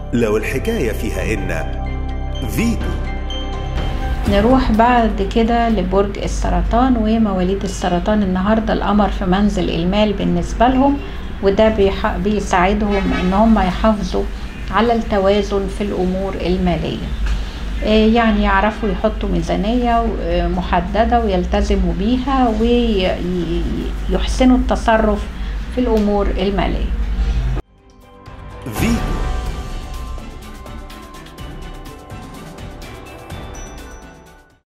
لو الحكاية فيها إن فيتو نروح بعد كده لبرج السرطان ومواليد السرطان النهارده القمر في منزل المال بالنسبة لهم وده بيح- بيساعدهم ان هم يحافظوا على التوازن في الامور المالية آه، يعني يعرفوا يحطوا ميزانية آه، محددة ويلتزموا بيها ويحسنوا التصرف في الامور المالية